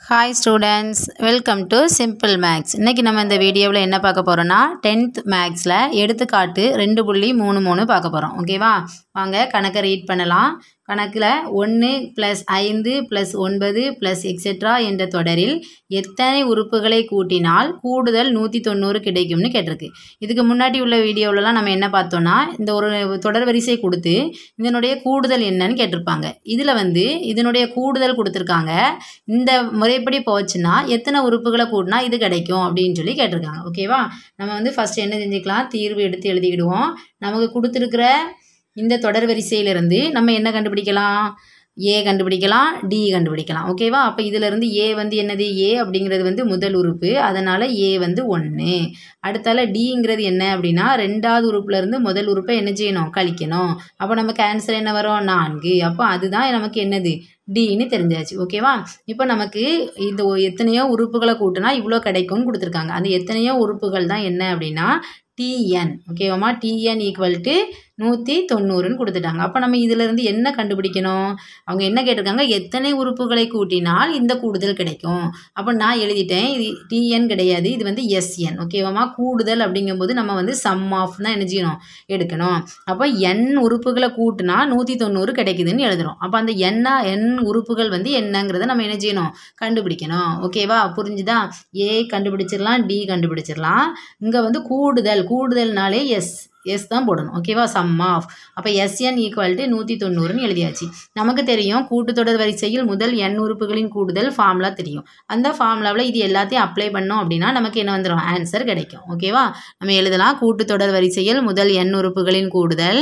hi students welcome to simple maths இன்றைக்கி நம்ம இந்த வீடியோவில் என்ன பார்க்க போகிறோன்னா டென்த் மேக்ஸில் எடுத்துக்காட்டு ரெண்டு புள்ளி மூணு மூணு பார்க்க போகிறோம் ஓகேவா வாங்க கணக்கை ரீட் பண்ணலாம் கணக்கில் ஒன்று ப்ளஸ் ஐந்து ப்ளஸ் ஒன்பது ப்ளஸ் எக்ஸெட்ரா என்ற தொடரில் எத்தனை உறுப்புகளை கூட்டினால் கூடுதல் நூற்றி தொண்ணூறு கிடைக்கும்னு கேட்டிருக்கு இதுக்கு முன்னாடி உள்ள வீடியோவிலலாம் நம்ம என்ன பார்த்தோன்னா இந்த ஒரு தொடர் வரிசை கொடுத்து இதனுடைய கூடுதல் என்னன்னு கேட்டிருப்பாங்க இதில் வந்து இதனுடைய கூடுதல் கொடுத்துருக்காங்க இந்த முறைப்படி போச்சுன்னா எத்தனை உறுப்புகளை கூட்டினா இது கிடைக்கும் அப்படின்னு சொல்லி கேட்டிருக்காங்க ஓகேவா நம்ம வந்து ஃபஸ்ட் என்ன செஞ்சுக்கலாம் தீர்வு எடுத்து எழுதிக்கிடுவோம் நமக்கு கொடுத்துருக்கிற இந்த தொடர் வரிசையிலிருந்து நம்ம என்ன கண்டுபிடிக்கலாம் ஏ கண்டுபிடிக்கலாம் டி கண்டுபிடிக்கலாம் ஓகேவா அப்போ இதிலிருந்து ஏ வந்து என்னது ஏ அப்படிங்கிறது வந்து முதல் உறுப்பு அதனால் ஏ வந்து ஒன்று அடுத்தால டிங்கிறது என்ன அப்படின்னா ரெண்டாவது உறுப்புலேருந்து முதல் உறுப்பை என்ன செய்யணும் கழிக்கணும் அப்போ நமக்கு ஆன்சர் என்ன வரும் நான்கு அப்போ அதுதான் நமக்கு என்னது டின்னு தெரிஞ்சாச்சு ஓகேவா இப்போ நமக்கு இந்த ஒ- எத்தனையோ உறுப்புகளை கூட்டினா இவ்வளோ கிடைக்கும்னு கொடுத்துருக்காங்க அந்த எத்தனையோ உறுப்புகள் தான் என்ன அப்படின்னா டிஎன் ஓகேவாம்மா டிஎன் ஈக்குவல் டு நூற்றி தொண்ணூறுன்னு கொடுத்துட்டாங்க அப்போ நம்ம இதிலிருந்து என்ன கண்டுபிடிக்கணும் அவங்க என்ன கேட்டிருக்காங்க எத்தனை உறுப்புகளை கூட்டினால் இந்த கூடுதல் கிடைக்கும் அப்போ நான் எழுதிட்டேன் இது டிஎன் கிடையாது இது வந்து எஸ்என் ஓகேவாம்மா கூடுதல் அப்படிங்கும்போது நம்ம வந்து சம் ஆஃப் தான் என்ன செய்யணும் எடுக்கணும் அப்போ என் உறுப்புகளை கூட்டினா நூற்றி தொண்ணூறு கிடைக்குதுன்னு எழுதுறோம் அப்போ அந்த எண்ணா என் உறுப்புகள் வந்து என்னங்கிறத நம்ம என்ன செய்யணும் கண்டுபிடிக்கணும் ஓகேவா புரிஞ்சுதா ஏ கண்டுபிடிச்சிடலாம் டி கண்டுபிடிச்சிடலாம் இங்கே வந்து கூடுதல் கூடுதல்னாலே எஸ் எஸ் தான் போடணும் ஓகேவா சம் ஆஃப் அப்போ எஸ்என் ஈக்குவல் டு நூற்றி தொண்ணூறுன்னு எழுதியாச்சு நமக்கு தெரியும் கூட்டுத்தொடர் வரிசையில் முதல் எண் உறுப்புகளின் கூடுதல் ஃபார்முலா தெரியும் அந்த ஃபார்முலாவில் இது எல்லாத்தையும் அப்ளை பண்ணோம் அப்படின்னா நமக்கு என்ன வந்துடும் ஆன்சர் கிடைக்கும் ஓகேவா நம்ம எழுதலாம் கூட்டுத்தொடர் வரிசையில் முதல் எண் உறுப்புகளின் கூடுதல்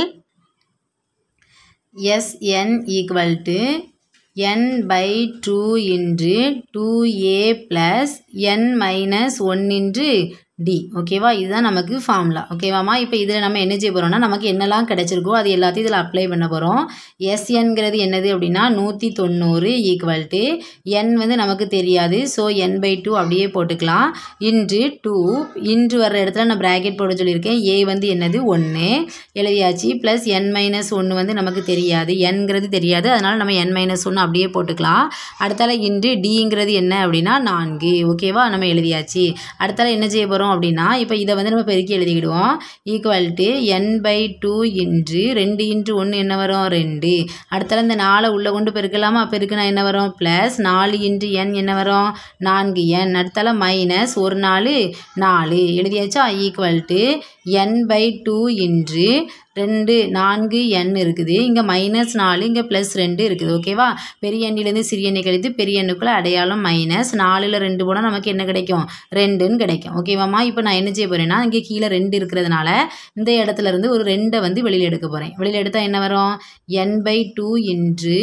SN equal to N by two into two A plus N minus one into D ஓகேவா இதுதான் நமக்கு ஃபார்முலா ஓகேவாம்மா இப்போ இதில் நம்ம என்ன செய்ய போகிறோம்னா நமக்கு என்னெல்லாம் கிடைச்சிருக்கோ அது எல்லாத்தையும் இதில் அப்ளை பண்ண போகிறோம் எஸ்என்கிறது என்னது அப்படின்னா நூற்றி தொண்ணூறு ஈக்குவல் டு என் வந்து நமக்கு தெரியாது ஸோ என் பை டூ அப்படியே போட்டுக்கலாம் இன்று டூ இன்று வர்ற இடத்துல நான் ப்ராக்கெட் போட சொல்லியிருக்கேன் ஏ வந்து என்னது ஒன்று எழுதியாச்சு ப்ளஸ் என் மைனஸ் ஒன்று வந்து நமக்கு தெரியாது என்கிறது தெரியாது அதனால் நம்ம என் மைனஸ் ஒன்று அப்படியே போட்டுக்கலாம் அடுத்தால இன்று டிங்கிறது என்ன அப்படின்னா நான்கு ஓகேவா நம்ம எழுதியாச்சு அடுத்தால என்ன செய்ய போகிறோம் அப்படின்னா இப்போ இதை வந்து நம்ம பெருக்கி எழுதிக்கிடுவோம் equal to N by two into ரெண்டு இன்று ஒன்று என்ன வரும் ரெண்டு அடுத்தால இந்த நாலை உள்ளே கொண்டு பெருக்கலாமா பெருக்குனா என்ன வரும் ப்ளஸ் நாலு இன்று என் என்ன வரும் நான்கு என் அடுத்தால மைனஸ் ஒரு நாலு நாலு எழுதியாச்சா equal to N by two into ரெண்டு நான்கு எண் இருக்குது இங்கே மைனஸ் நாலு இங்கே ப்ளஸ் ரெண்டு இருக்குது ஓகேவா பெரிய எண்ணிலேருந்து சிறிய எண்ணை கழித்து பெரிய எண்ணுக்குள்ள அடையாளம் மைனஸ் நாலில் ரெண்டு போனால் நமக்கு என்ன கிடைக்கும் ரெண்டுன்னு கிடைக்கும் ஓகேவாம்மா இப்போ நான் என்ன செய்ய போகிறேன்னா இங்கே கீழே ரெண்டு இருக்கிறதுனால இந்த இடத்துல இருந்து ஒரு ரெண்டை வந்து வெளியில் எடுக்க போகிறேன் வெளியில் எடுத்தால் என்ன வரும் என் பை டூ இன்று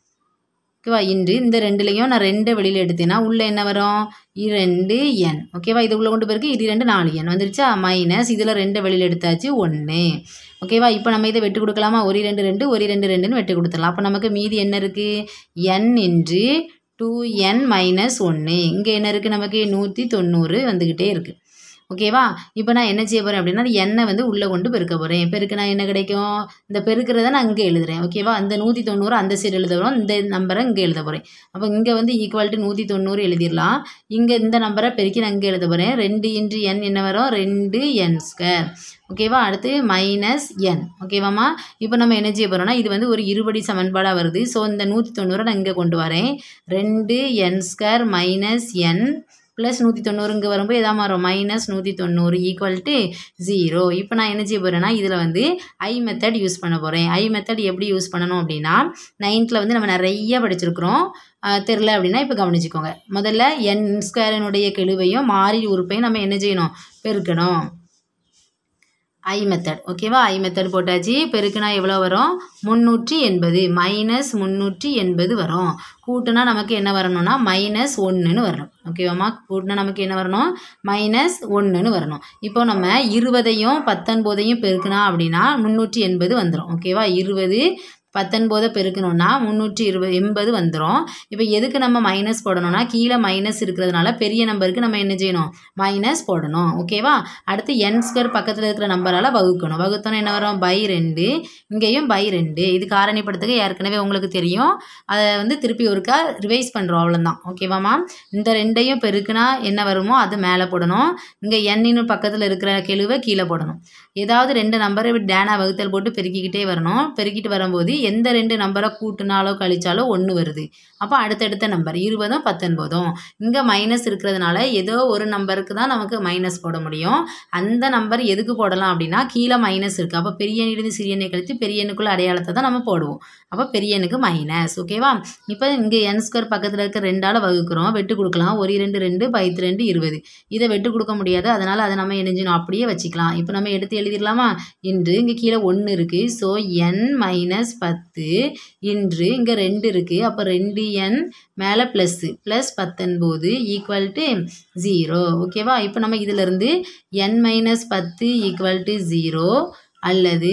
ஓகேவா இன்று இந்த ரெண்டுலேயும் நான் ரெண்டை வெளியில் எடுத்தேன்னா உள்ளே என்ன வரும் இரண்டு என் ஓகேவா இது உள்ள கொண்டு போயிருக்கு இது ரெண்டு நாலு என் வந்துருச்சா மைனஸ் இதில் ரெண்டை வெளியில் எடுத்தாச்சு ஒன்று ஓகேவா இப்போ நம்ம இதை வெட்டு கொடுக்கலாமா ஒரு ரெண்டு ரெண்டு ஒரு ரெண்டு ரெண்டுன்னு வெட்டு கொடுத்துடலாம் அப்போ நமக்கு மீதி என்ன இருக்குது என் இன்று டூ என் மைனஸ் ஒன்று இங்கே என்ன இருக்குது நமக்கு நூற்றி தொண்ணூறு வந்துக்கிட்டே இருக்குது ஓகேவா இப்போ நான் என்ன செய்ய போகிறேன் அப்படின்னா அந்த எண்ணெய் வந்து உள்ளே கொண்டு பெருக்க போகிறேன் பெருக்குனா என்ன கிடைக்கும் இந்த பெருக்கிறத நான் இங்கே எழுதுறேன் ஓகேவா அந்த நூற்றி தொண்ணூறு அந்த சைடு எழுத போகிறோம் இந்த நம்பரை இங்கே எழுத போகிறேன் அப்போ இங்கே வந்து ஈக்குவல் டு நூற்றி தொண்ணூறு எழுதிடலாம் இங்கே இந்த நம்பரை பெருக்கி நான் இங்கே எழுத போகிறேன் ரெண்டு இன்ட்டு என் என்ன வரும் ரெண்டு என் ஸ்கொயர் ஓகேவா அடுத்து மைனஸ் என் ஓகேவாம்மா இப்போ நம்ம என்ன செய்ய போகிறோம்னா இது வந்து ஒரு இருபடி சமன்பாடாக வருது ஸோ இந்த நூற்றி தொண்ணூறை நான் இங்கே கொண்டு வரேன் ரெண்டு N square minus N plus நூற்றி தொண்ணூறு இங்கே வரும்போது எதா மாறும் மைனஸ் நூற்றி தொண்ணூறு ஈக்குவல் டு ஜீரோ இப்போ நான் என்ன செய்ய போகிறேன்னா இதில் வந்து ஐ மெத்தட் யூஸ் பண்ண போகிறேன் ஐ மெத்தட் எப்படி யூஸ் பண்ணணும் அப்படின்னா நைன்த்தில் வந்து நம்ம நிறைய படிச்சிருக்கிறோம் ஆஹ் தெரில அப்படின்னா இப்போ கவனிச்சுக்கோங்க முதல்ல என் ஸ்கொயரினுடைய கெழுவையும் மாறி உறுப்பையும் நம்ம என்ன செய்யணும் பெருக்கணும் ஐ மெத்தட் ஓகேவா ஐ மெத்தட் போட்டாச்சு பெருக்குனா எவ்வளோ வரும் முந்நூற்றி எண்பது மைனஸ் முந்நூற்றி எண்பது வரும் கூட்டுனா நமக்கு என்ன வரணும்னா மைனஸ் ஒன்றுன்னு வரணும் ஓகேவாம்மா கூட்டினா நமக்கு என்ன வரணும் மைனஸ் ஒன்றுன்னு வரணும் இப்போ நம்ம இருபதையும் பத்தொன்பதையும் பெருக்குனா அப்படின்னா முந்நூற்றி எண்பது வந்துடும் ஓகேவா இருபது பத்தொன்பதை பெருக்கணும்னா முந்நூற்றி இருபது எண்பது வந்துடும் இப்போ எதுக்கு நம்ம மைனஸ் போடணும்னா கீழே மைனஸ் இருக்கிறதுனால பெரிய நம்பருக்கு நம்ம என்ன செய்யணும் மைனஸ் போடணும் ஓகேவா அடுத்து என் ஸ்கொயர் பக்கத்தில் இருக்கிற நம்பரால் வகுக்கணும் வகுத்தோன்னா என்ன வரும் பை ரெண்டு இங்கேயும் பை ரெண்டு இது காரணிப்படுத்துக ஏற்கனவே உங்களுக்கு தெரியும் அதை வந்து திருப்பி ஒருக்கா ரிவைஸ் பண்ணுறோம் அவ்வளோதான் ஓகேவாம்மா இந்த ரெண்டையும் பெருக்குனா என்ன வருமோ அது மேலே போடணும் இங்கே எண்ணின்னு பக்கத்தில் இருக்கிற கெழுவை கீழே போடணும் ஏதாவது ரெண்டு நம்பரை டேனா வகுத்தல் போட்டு பெருக்கிக்கிட்டே வரணும் பெருக்கிட்டு வரும்போது எந்த ரெண்டு நம்பரை கூட்டினாலோ கழிச்சாலோ ஒன்று வருது அப்போ அடுத்தடுத்த நம்பர் இருபதும் பத்தொன்பதும் இங்கே மைனஸ் இருக்கிறதுனால ஏதோ ஒரு நம்பருக்கு தான் நமக்கு மைனஸ் போட முடியும் அந்த நம்பர் எதுக்கு போடலாம் அப்படின்னா கீழே மைனஸ் இருக்குது அப்போ பெரிய எண்ணிலிருந்து சிறிய எண்ணை கழித்து பெரிய எண்ணுக்குள்ள அடையாளத்தை தான் நம்ம போடுவோம் அப்போ பெரிய எண்ணுக்கு மைனஸ் ஓகேவா இப்போ இங்கே என் ஸ்கொயர் பக்கத்தில் இருக்க ரெண்டால் வகுக்கிறோம் வெட்டு கொடுக்கலாம் ஒரு ரெண்டு ரெண்டு பைத்து ரெண்டு இருபது இதை வெட்டு கொடுக்க முடியாது அதனால் அதை நம்ம என்ன அப்படியே வச்சுக்கலாம் இப்போ நம்ம எடுத்து எழுதிடலாமா இன்று இங்கே கீழே ஒன்று இருக்குது ஸோ என் மைனஸ் பத்து இன்று இங்கே ரெண்டு இருக்குது அப்போ ரெண்டு என் மேலே ப்ளஸ்ஸு ப்ளஸ் பத்தொன்பது ஈக்குவல் டு ஜீரோ ஓகேவா இப்போ நம்ம இதிலிருந்து என் மைனஸ் பத்து ஈக்குவல் டு ஜீரோ அல்லது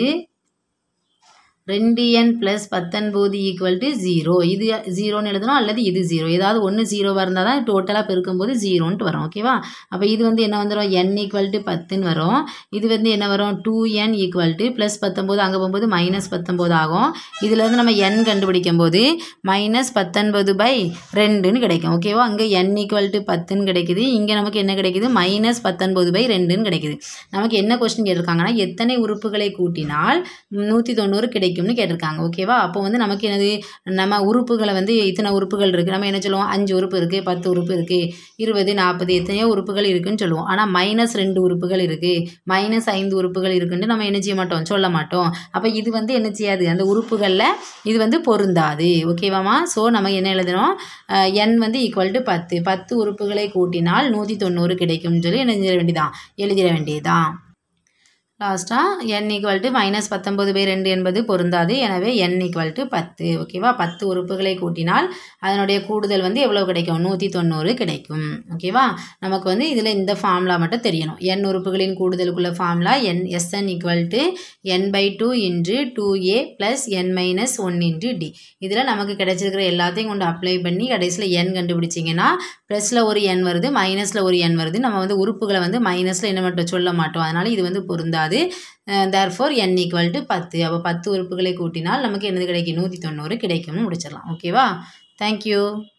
ரெண்டு என் ப்ளஸ் பத்தொன்பது ஈக்குவல் டு ஜீரோ இது ஜீரோன்னு எழுதணும் அல்லது இது ஜீரோ ஏதாவது ஒன்று ஜீரோவாக இருந்தால் தான் டோட்டலாக பெருக்கும்போது ஜீரோன்ட்டு வரும் ஓகேவா அப்போ இது வந்து என்ன வந்துடும் என் ஈக்குவல் டு பத்துன்னு வரும் இது வந்து என்ன வரும் two N equal to plus பத்தொம்போது அங்கே போகும்போது மைனஸ் பத்தொம்போது ஆகும் இதுலேருந்து நம்ம என் கண்டுபிடிக்கும் போது மைனஸ் பத்தொன்பது பை ரெண்டுன்னு கிடைக்கும் ஓகேவா அங்கே என் ஈக்குவல் டு பத்துன்னு கிடைக்குது இங்கே நமக்கு என்ன கிடைக்குது மைனஸ் பத்தொன்பது பை ரெண்டுன்னு கிடைக்குது நமக்கு என்ன கொஸ்டின் கேட்டிருக்காங்கன்னா எத்தனை உறுப்புகளை கூட்டினால் நூற்றி தொண்ணூறு கிடைக்கும்னு கேட்டிருக்காங்க ஓகேவா அப்போ வந்து நமக்கு என்னது நம்ம உறுப்புகளை வந்து இத்தனை உறுப்புகள் இருக்குது நம்ம என்ன சொல்லுவோம் அஞ்சு உறுப்பு இருக்குது பத்து உறுப்பு இருக்குது இருபது நாற்பது எத்தனையோ உறுப்புகள் இருக்குன்னு சொல்லுவோம் ஆனால் மைனஸ் ரெண்டு உறுப்புகள் இருக்குது மைனஸ் ஐந்து உறுப்புகள் இருக்குன்னு நம்ம என்ன செய்ய மாட்டோம் சொல்ல மாட்டோம் அப்போ இது வந்து என்ன செய்யாது அந்த உறுப்புகளில் இது வந்து பொருந்தாது ஓகேவாம்மா ஸோ நம்ம என்ன எழுதணும் என் வந்து ஈக்குவல் டு பத்து பத்து உறுப்புகளை கூட்டினால் நூற்றி தொண்ணூறு கிடைக்கும்னு சொல்லி என்ன செய்ய வேண்டியதான் எழுதிட வேண்டியதுதான் லாஸ்ட்டாக என் ஈக்குவல் டு மைனஸ் பத்தொம்பது பை ரெண்டு என்பது பொருந்தாது எனவே என் ஈக்குவல் டு பத்து ஓகேவா பத்து உறுப்புகளை கூட்டினால் அதனுடைய கூடுதல் வந்து எவ்வளோ கிடைக்கும் நூற்றி தொண்ணூறு கிடைக்கும் ஓகேவா நமக்கு வந்து இதில் இந்த ஃபார்முலா மட்டும் தெரியணும் என் உறுப்புகளின் கூடுதலுக்குள்ள ஃபார்முலா என் S n equal to N by two into two A plus N minus one into d இதில் நமக்கு கிடைச்சிருக்கிற எல்லாத்தையும் கொண்டு அப்ளை பண்ணி கடைசியில் என் கண்டுபிடிச்சிங்கன்னா ப்ளஸில் ஒரு எண் வருது மைனஸில் ஒரு எண் வருது நம்ம வந்து உறுப்புகளை வந்து மைனஸில் என்ன மட்டும் சொல்ல மாட்டோம் அதனால் இது வந்து பொருந்தாது தேர்ஃபோர் என் ஈக்குவல் டு பத்து அப்போ பத்து உறுப்புகளை கூட்டினால் நமக்கு என்னது கிடைக்கும் நூற்றி தொண்ணூறு கிடைக்கும்னு முடிச்சிடலாம் ஓகேவா தேங்க்யூ